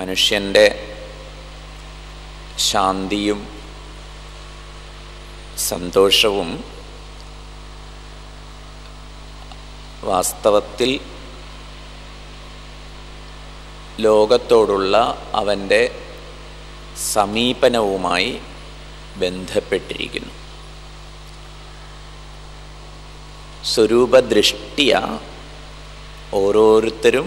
മനുഷ്യൻ്റെ ശാന്തിയും സന്തോഷവും വാസ്തവത്തിൽ ലോകത്തോടുള്ള അവൻ്റെ സമീപനവുമായി ബന്ധപ്പെട്ടിരിക്കുന്നു സ്വരൂപദൃഷ്ടിയ ഓരോരുത്തരും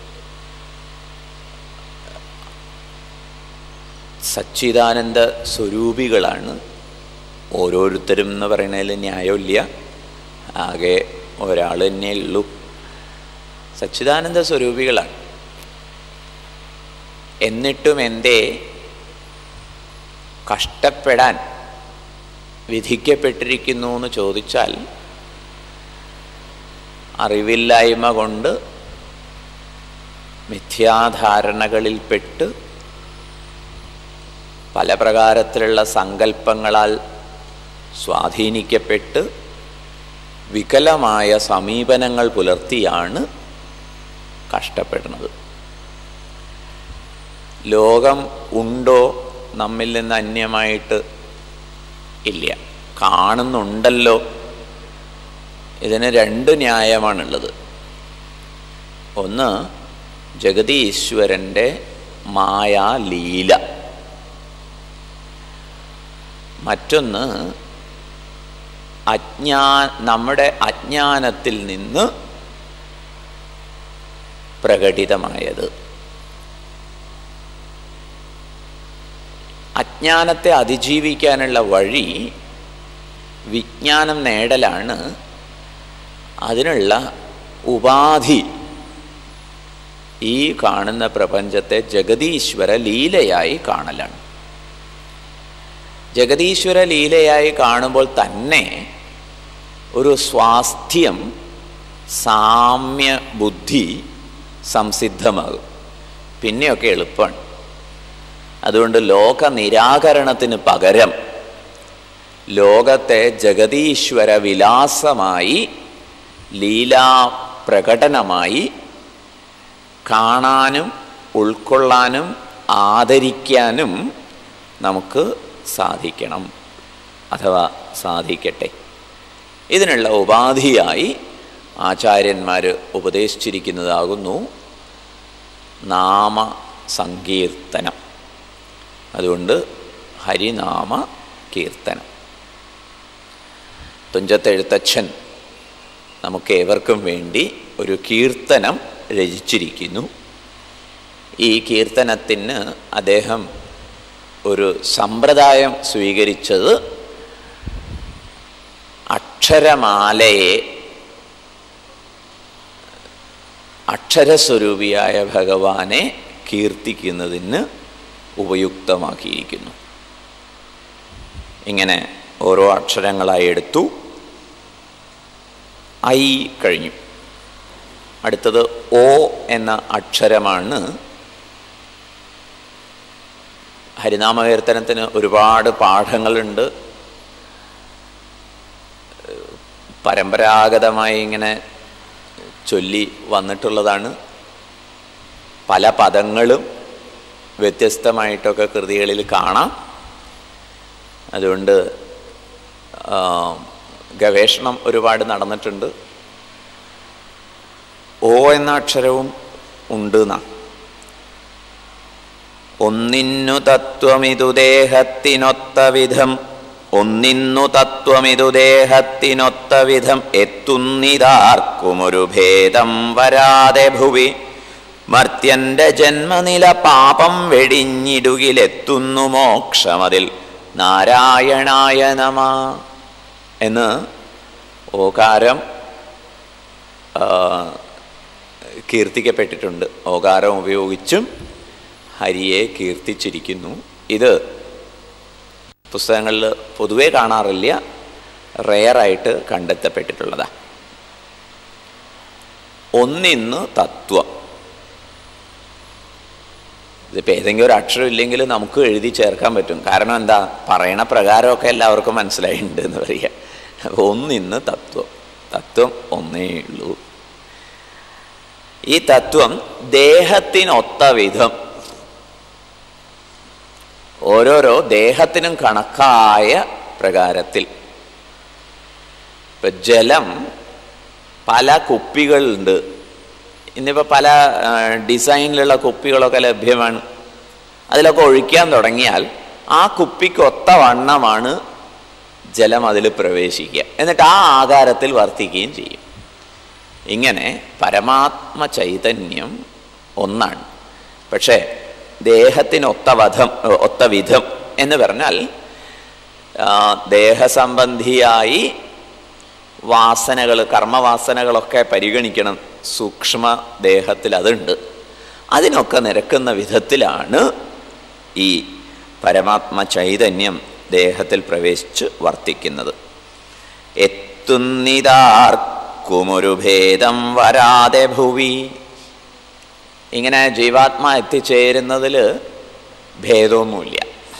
സച്ചിദാനന്ദ സ്വരൂപികളാണ് ഓരോരുത്തരും എന്ന് പറയുന്നതിൽ ന്യായമില്ല ആകെ ഒരാൾ തന്നെ ഉള്ളൂ സച്ചിദാനന്ദ സ്വരൂപികളാണ് എന്നിട്ടും എന്തേ കഷ്ടപ്പെടാൻ വിധിക്കപ്പെട്ടിരിക്കുന്നു എന്ന് ചോദിച്ചാൽ അറിവില്ലായ്മ കൊണ്ട് മിഥ്യാധാരണകളിൽപ്പെട്ട് പല പ്രകാരത്തിലുള്ള സങ്കല്പങ്ങളാൽ സ്വാധീനിക്കപ്പെട്ട് വികലമായ സമീപനങ്ങൾ പുലർത്തിയാണ് കഷ്ടപ്പെടുന്നത് ലോകം ഉണ്ടോ നമ്മിൽ നിന്ന് അന്യമായിട്ട് ഇല്ല കാണുന്നുണ്ടല്ലോ ഇതിന് രണ്ട് ന്യായമാണുള്ളത് ഒന്ന് ജഗതീശ്വരൻ്റെ മായാലീല മറ്റൊന്ന് അജ്ഞാ നമ്മുടെ അജ്ഞാനത്തിൽ നിന്ന് പ്രകടിതമായത് അജ്ഞാനത്തെ അതിജീവിക്കാനുള്ള വഴി വിജ്ഞാനം നേടലാണ് അതിനുള്ള ഉപാധി ഈ കാണുന്ന പ്രപഞ്ചത്തെ ജഗതീശ്വര ലീലയായി കാണലാണ് ജഗതീശ്വര ലീലയായി കാണുമ്പോൾ തന്നെ ഒരു സ്വാസ്ഥ്യം സാമ്യ ബുദ്ധി സംസിദ്ധമാകും പിന്നെയൊക്കെ എളുപ്പമാണ് അതുകൊണ്ട് ലോക നിരാകരണത്തിന് പകരം ലോകത്തെ ജഗതീശ്വര വിലാസമായി ലീലാ പ്രകടനമായി കാണാനും ഉൾക്കൊള്ളാനും ആദരിക്കാനും നമുക്ക് സാധിക്കണം അഥവാ സാധിക്കട്ടെ ഇതിനുള്ള ഉപാധിയായി ആചാര്യന്മാർ ഉപദേശിച്ചിരിക്കുന്നതാകുന്നു നാമ സങ്കീർത്തനം അതുകൊണ്ട് ഹരിനാമ കീർത്തനം തുഞ്ചത്തെഴുത്തച്ഛൻ നമുക്ക് ഏവർക്കും വേണ്ടി ഒരു കീർത്തനം രചിച്ചിരിക്കുന്നു ഈ കീർത്തനത്തിന് അദ്ദേഹം ഒരു സമ്പ്രദായം സ്വീകരിച്ചത് അക്ഷരമാലയെ അക്ഷരസ്വരൂപിയായ ഭഗവാനെ കീർത്തിക്കുന്നതിന് ഉപയുക്തമാക്കിയിരിക്കുന്നു ഇങ്ങനെ ഓരോ അക്ഷരങ്ങളായി എടുത്തു ഐ കഴിഞ്ഞു അടുത്തത് ഓ എന്ന അക്ഷരമാണ് ഹരിനാമകീർത്തനത്തിന് ഒരുപാട് പാഠങ്ങളുണ്ട് പരമ്പരാഗതമായി ഇങ്ങനെ ചൊല്ലി വന്നിട്ടുള്ളതാണ് പല പദങ്ങളും വ്യത്യസ്തമായിട്ടൊക്കെ കൃതികളിൽ കാണാം അതുകൊണ്ട് ഗവേഷണം ഒരുപാട് നടന്നിട്ടുണ്ട് ഓ എന്ന അക്ഷരവും ഉണ്ട് എന്നാണ് ഒന്നിന്നു തത്വമിതു ദേഹത്തിനൊത്ത വിധം ഒന്നിന്നു തത്വമിതു ദേഹത്തിനൊത്ത വിധം എത്തുന്നിതാർക്കുമൊരു ഭേദം വരാതെ ഭുവി മർത്യന്റെ ജന്മനില പാപം വെടിഞ്ഞിടുകിലെത്തുന്നു മോക്ഷമതിൽ നാരായണായ നമ എന്ന് ഓകാരം കീർത്തിക്കപ്പെട്ടിട്ടുണ്ട് ഓകാരം ഉപയോഗിച്ചും ഹരിയെ കീർത്തിച്ചിരിക്കുന്നു ഇത് പുസ്തകങ്ങളിൽ പൊതുവേ കാണാറില്ല റെയറായിട്ട് കണ്ടെത്തപ്പെട്ടിട്ടുള്ളതാണ് ഒന്നിന്ന് തത്വം ഇതിപ്പോൾ ഏതെങ്കിലും ഒരു അക്ഷരം ഇല്ലെങ്കിൽ നമുക്ക് എഴുതി ചേർക്കാൻ പറ്റും കാരണം എന്താ പറയണ പ്രകാരമൊക്കെ എല്ലാവർക്കും മനസ്സിലായിട്ടുണ്ട് എന്ന് പറയുക അപ്പോൾ ഒന്നിന്ന് തത്വം തത്വം ഒന്നേ ഉള്ളൂ ഈ തത്വം ദേഹത്തിനൊത്ത വിധം ഓരോരോ ദേഹത്തിനും കണക്കായ പ്രകാരത്തിൽ ഇപ്പം ജലം പല കുപ്പികളുണ്ട് ഇന്നിപ്പോൾ പല ആ, ഡിസൈനിലുള്ള കുപ്പികളൊക്കെ ലഭ്യമാണ് അതിലൊക്കെ ഒഴിക്കാൻ തുടങ്ങിയാൽ ആ കുപ്പിക്ക് ഒത്ത വണ്ണമാണ് ജലം അതിൽ പ്രവേശിക്കുക എന്നിട്ട് ആ ആകാരത്തിൽ വർത്തിക്കുകയും ചെയ്യും ഇങ്ങനെ പരമാത്മ ചൈതന്യം ഒന്നാണ് പക്ഷേ ദേഹത്തിനൊത്ത വധം ഒത്ത വിധം എന്ന് പറഞ്ഞാൽ ആ, ദേഹസംബന്ധിയായി വാസനകൾ കർമ്മവാസനകളൊക്കെ പരിഗണിക്കണം സൂക്ഷ്മ ദേഹത്തിൽ അതുണ്ട് അതിനൊക്കെ നിരക്കുന്ന വിധത്തിലാണ് ഈ പരമാത്മ ചൈതന്യം ദേഹത്തിൽ പ്രവേശിച്ച് വർത്തിക്കുന്നത് എത്തുന്നിതാർക്കുമൊരു ഭേദം വരാതെ ഭുവി ഇങ്ങനെ ജീവാത്മാ എത്തിച്ചേരുന്നതിൽ ഭേദമൊന്നുമില്ല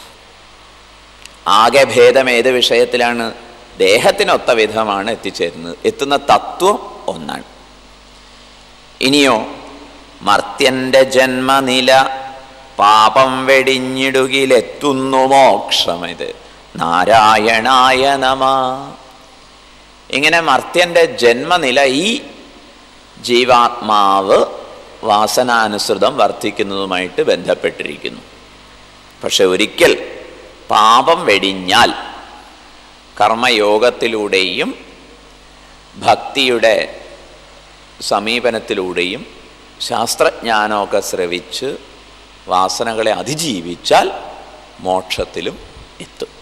ആകെ ഭേദം ഏത് വിഷയത്തിലാണ് ദേഹത്തിനൊത്ത വിധമാണ് എത്തിച്ചേരുന്നത് എത്തുന്ന തത്വം ഒന്നാണ് ഇനിയോ മർത്യന്റെ ജന്മനില പാപം വെടിഞ്ഞിടുകിലെത്തുന്നു മോക്ഷമിത് നാരായണായ നമ ഇങ്ങനെ മർത്യന്റെ ജന്മനില ഈ ജീവാത്മാവ് വാസനാനുസൃതം വർദ്ധിക്കുന്നതുമായിട്ട് ബന്ധപ്പെട്ടിരിക്കുന്നു പക്ഷെ ഒരിക്കൽ പാപം വെടിഞ്ഞാൽ കർമ്മയോഗത്തിലൂടെയും ഭക്തിയുടെ സമീപനത്തിലൂടെയും ശാസ്ത്രജ്ഞാനമൊക്കെ ശ്രവിച്ച് വാസനകളെ അതിജീവിച്ചാൽ മോക്ഷത്തിലും എത്തും